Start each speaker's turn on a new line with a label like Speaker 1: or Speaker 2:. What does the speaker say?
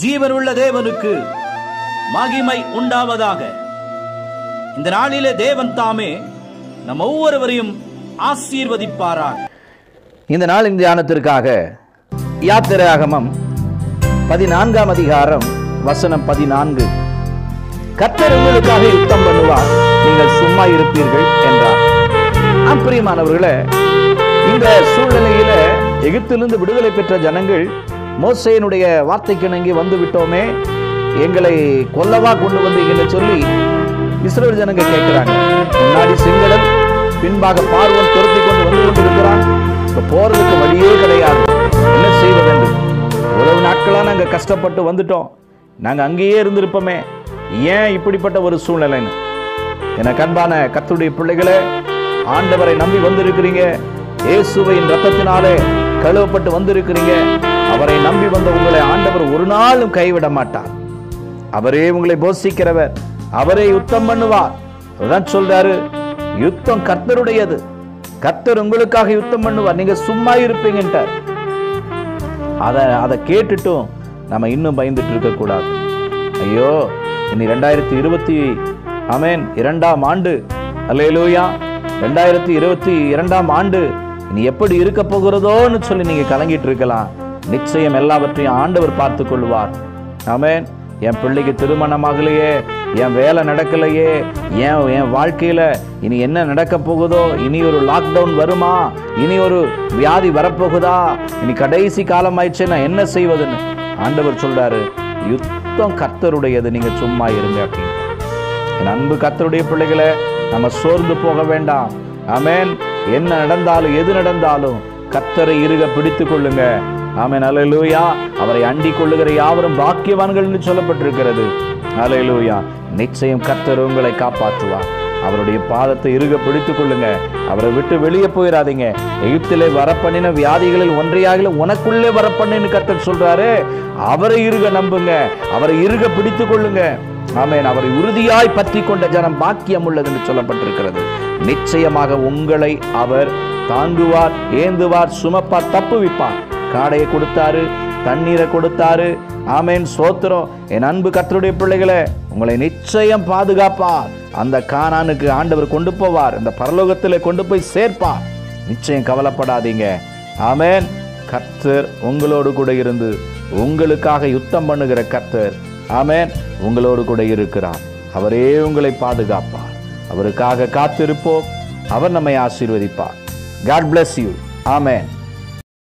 Speaker 1: ஜீவனுள்ள தேவனுக்கு மகிமை உண்டாவதாக இந்த நாளிலே தேவன் தாமே நம் ஒவ்வொருவரையும் ஆசீர்வதிப்பாராக
Speaker 2: இந்த நாளின் தியானத்திற்காக யாத்திராகமம் பதினான்காம் அதிகாரம் வசனம் பதினான்கு கர்த்தர் உங்களுக்காக யுத்தம் பண்ணுவார் நீங்கள் சும்மா இருப்பீர்கள் என்றார் ஆம், பிரியமானவர்களே இந்த சூழ்நிலையில எகிப்திலிருந்து விடுதலை பெற்ற ஜனங்கள் மோசேயினுடைய வார்த்தைக்கு இணங்கி வந்து விட்டோமே எங்களை கொல்லவா கொண்டு வந்தீங்கன்னு சொல்லி இஸ்ரேல் ஜனங்க கேட்கிறாங்க முன்னாடி சிங்களன் பின்பாக பார்வன் துரத்தி கொண்டு வந்து கொண்டிருக்கிறான் இப்ப போறதுக்கு வழியே கிடையாது என்ன செய்வதென்று இவ்வளவு நாட்களா நாங்க கஷ்டப்பட்டு வந்துட்டோம் நாங்க அங்கேயே இருந்திருப்போமே ஏன் இப்படிப்பட்ட ஒரு சூழ்நிலைன்னு என கண்பான கர்த்தருடைய பிள்ளைகளே ஆண்டவரை நம்பி வந்திருக்கிறீங்க இயேசுவின் ரத்தத்தினாலே கழுவப்பட்டு வந்திருக்கிறீங்க அவரை நம்பி வந்த உங்களை ஆண்டவர் ஒரு நாளும் கைவிட மாட்டார் அவரே உங்களை போஷிக்கிறவர் அவரே யுத்தம் பண்ணுவார் அதுதான் சொல்றாரு யுத்தம் கர்த்தருடையது கர்த்தர் உங்களுக்காக யுத்தம் பண்ணுவார் நீங்க சும்மா இருப்பீங்கன்ட்டார் அதை அதை கேட்டுட்டும் நம்ம இன்னும் பயந்துட்டு இருக்க கூடாது ஐயோ இனி ரெண்டாயிரத்தி இருபத்தி ஆமென் இரண்டாம் ஆண்டு அல்லேலூயா ரெண்டாயிரத்தி இருபத்தி இரண்டாம் ஆண்டு இனி எப்படி இருக்க போகிறதோன்னு சொல்லி நீங்க கலங்கிட்டு இருக்கலாம் நிச்சயம் எல்லாவற்றையும் ஆண்டவர் பார்த்து கொள்வார் ஆமென் என் பிள்ளைக்கு திருமணமாகலையே என் வேலை நடக்கலையே என் என் வாழ்க்கையில இனி என்ன நடக்க போகுதோ இனி ஒரு லாக்டவுன் வருமா இனி ஒரு வியாதி வரப்போகுதா இனி கடைசி காலம் ஆயிடுச்சு நான் என்ன செய்வதுன்னு ஆண்டவர் சொல்றாரு யுத்தம் கர்த்தருடையது நீங்க சும்மா இருங்க அப்படின்னு என் அன்பு கர்த்தருடைய பிள்ளைகளை நம்ம சோர்ந்து போக வேண்டாம் ஆமென் என்ன நடந்தாலும் எது நடந்தாலும் கர்த்தரை இருக பிடித்துக் கொள்ளுங்க ஆமென் அல்லேலூயா அவரை அண்டிக் கொள்ளுகிற யாவரும் பாக்கியவான்கள் என்று சொல்லப்பட்டிருக்கிறது அல்லேலூயா நிச்சயம் கர்த்தர் உங்களை காப்பாற்றுவார் அவருடைய பாதத்தை இருக பிடித்துக் கொள்ளுங்க அவரை விட்டு வெளியே போயிடாதீங்க எகிப்திலே வரப்பண்ணின வியாதிகளில் ஒன்றையாக உனக்குள்ளே வரப்பண்ணின்னு கர்த்தர் சொல்றாரு அவரை இருக நம்புங்க அவரை இருக பிடித்துக் கொள்ளுங்க ஆமென் அவரை உறுதியாய் பற்றி கொண்ட ஜனம் பாக்கியம் உள்ளது என்று சொல்லப்பட்டிருக்கிறது நிச்சயமாக உங்களை அவர் தாங்குவார் ஏந்துவார் சுமப்பார் தப்புவிப்பார் காடையை கொடுத்தாரு தண்ணீரை கொடுத்தாரு ஆமென் சோத்திரம் என் அன்பு கர்த்தருடைய பிள்ளைகளே உங்களை நிச்சயம் பாதுகாப்பார் அந்த கானானுக்கு ஆண்டவர் கொண்டு போவார் அந்த பரலோகத்திலே கொண்டு போய் சேர்ப்பார் நிச்சயம் கவலைப்படாதீங்க ஆமென் கர்த்தர் உங்களோடு கூட இருந்து உங்களுக்காக யுத்தம் பண்ணுகிற கர்த்தர் ஆமென் உங்களோடு கூட இருக்கிறார் அவரே உங்களை பாதுகாப்பார் அவருக்காக காத்திருப்போம் அவர் நம்மை ஆசீர்வதிப்பார் காட் bless யூ ஆமென்